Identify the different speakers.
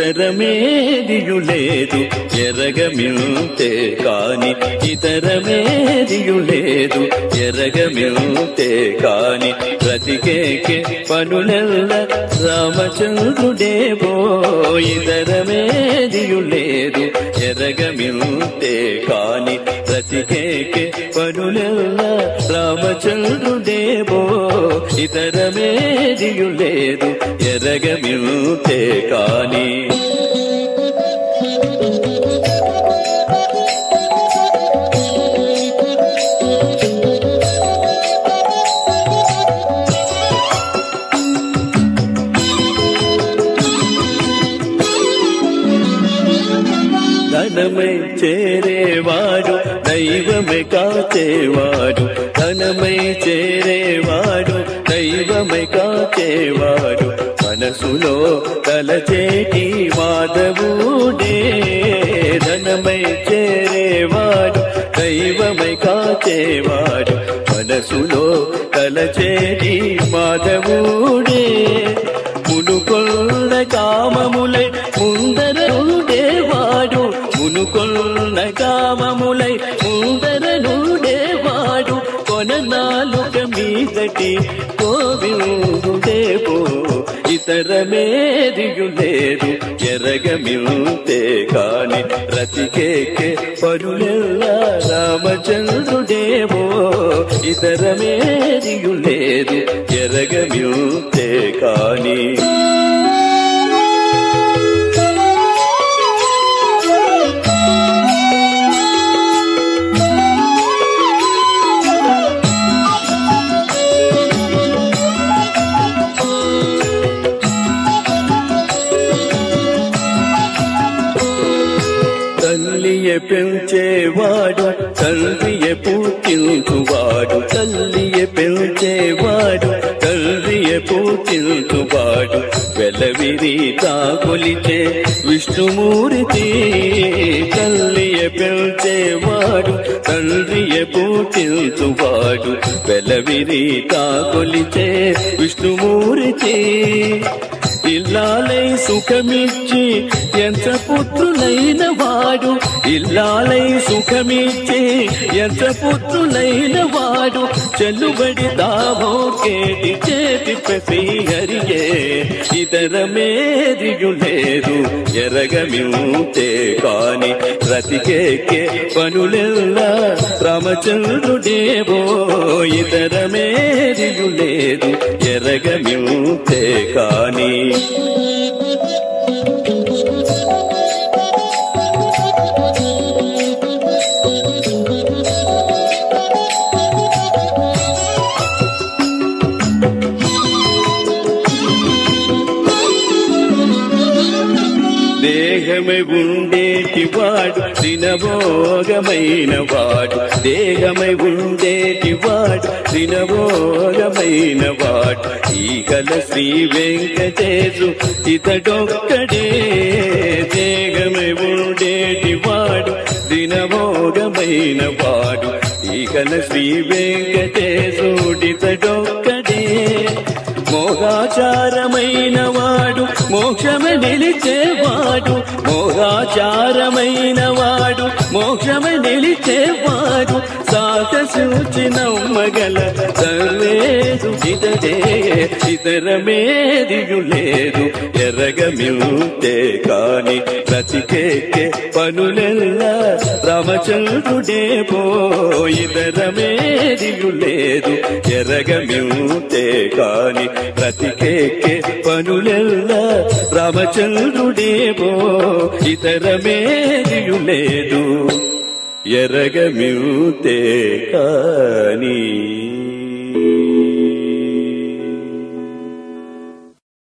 Speaker 1: ఇతరమేదియు లేదు ఎరగమింతే కాని ఇతరమేదియు లేదు ఎరగమింతే కాని బ్రతికేకే పనులెల్ల రామచంద్రుడేవో ఇతరమేదియు లేదు ఎరగమింతే కాని బ్రతికేకే పనులెల్ల రామచంద్రుడేవో ఇతరమేదియు లేదు ఎరగమింతే కాని ధనమై చేరేవాడు దైవమే కాచేవాడు ధనమై చేరేవాడు దైవమే కాచేవాడు మనసులో తలచేటి మాధవుడే ధనమై చేరేవాడు దైవమై కాచేవాడు మనసులో తలచేటి మాధవుడే మునుకొల్ల కామములై ముందరుడేవాడు మునుకొల్ల కామములై ముందరనుడేవాడు కొననాలుక మీదటి గోవిందుడేవో ఇతరమేదియు లేదు ఎరగమింతే కాని రతికేకే పరులెల్లా రామచంద్రుడేవో ఇతరమేదియు లేదు ఎరగమింతే కాని తల్లియ పెంచేవాడు తల్లియ పూజించువాడు తల్లియ పెంచేవాడు తల్లియ పూజించువాడు వెలవిరి తాకొలిచే విష్ణుమూర్తి తల్లియ పెంచేవాడు తల్లియ పూజించువాడు వెలవిరి తాకొలిచే విష్ణుమూర్తి ఇల్లాలై సుఖమిచ్చి ఎంత పుత్రులైన వాడు ఇల్లాలై సుఖమిచ్చి ఎంత పుత్రులైన వాడు చెల్లుబడి దావో కేటి చేతి శ్రీహరియే ఇతరమేదియు లేదు ఎరగమింతే కాని రతికేకే పనులెల్లా రామచంద్రుడేవో ఇతరమేదియు లేదు ఎరగమింతే కాని దేహమై ఉండేటి వాడు దినభోగమైన వాడు దేహమై ఉండేటి వాడు దినభోగమైన వాడు ఈగల శ్రీ వెంకటేశు ఇతడొక్కడే దేహమై ఉండేటి వాడు దినభోగమైన వాడు ఈగల శ్రీ వెంకటేశుడితడొక్కడే మోహాచారమైన వాడు మోక్షమ నిలిచేవాడు మోహాచారమైన వాడు మోక్షమ నిలిచేవాడు సాత సూచిన మగల సర్వేదు ఇతడే ఇతరమేదియు లేదు ఎరగమింతే కాని బ్రతికేకే పనులెల్లా రామచంద్రుడే పో ఇతరమేదియు లేదు ఎరగమింతే కాని బ్రతికేకే పనులెల్లా రామచంద్రుడే పో ఇతరమేదియు లేదు ఎరగమింతే కాని